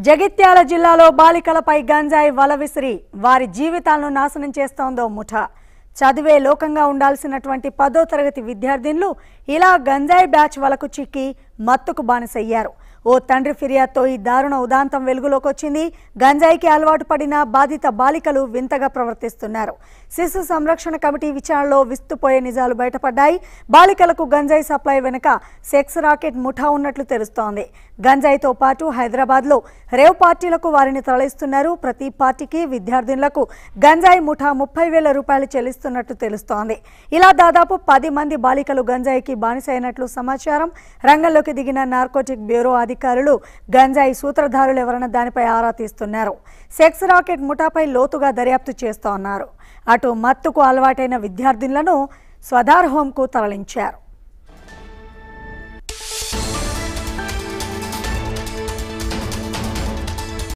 జగిత్యాల జిల్లాలో బాలికలపై గంజాయి వల విసిరి వారి జీవితాలను నాశనం చేస్తోందో ముఠా చదివే లోకంగా ఉండాల్సినటువంటి పదో తరగతి విద్యార్థినులు ఇలా గంజాయి బ్యాచ్ వలకు చిక్కి మత్తుకు బానిసయ్యారు ఓ తండ్రి ఫిర్యాదుతో ఈ దారుణ ఉదాంతం వెలుగులోకి వచ్చింది గంజాయికి అలవాటు పడిన బాధిత బాలికలు వింతగా ప్రవర్తిస్తున్నారు శిశు సంరక్షణ కమిటీ విచారణలో విస్తుపోయే నిజాలు బయటపడ్డాయి బాలికలకు గంజాయి సప్లై వెనుక సెక్స్ రాకెట్ ముఠా ఉన్నట్లు తెలుస్తోంది గంజాయితో పాటు హైదరాబాద్లో రేవ్ పార్టీలకు వారిని తరలిస్తున్నారు ప్రతి పార్టీకి విద్యార్థినులకు గంజాయి ముఠా ముప్పై వేల రూపాయలు చెల్లిస్తున్నట్టు తెలుస్తోంది ఇలా దాదాపు పది మంది బాలికలు గంజాయికి బానిసైనట్లు సమాచారం రంగంలోకి దిగిన నార్కోటిక్ బ్యూరో అధికారులు గంజాయి సూత్రధారులు ఎవరన్న దానిపై ఆరా తీస్తున్నారు సెక్స్ రాకెట్ ముఠాపై లోతుగా దర్యాప్తు చేస్తోన్నారు అటు మత్తుకు అలవాటైన విద్యార్థినులను స్వధార్ హోంకు తరలించారు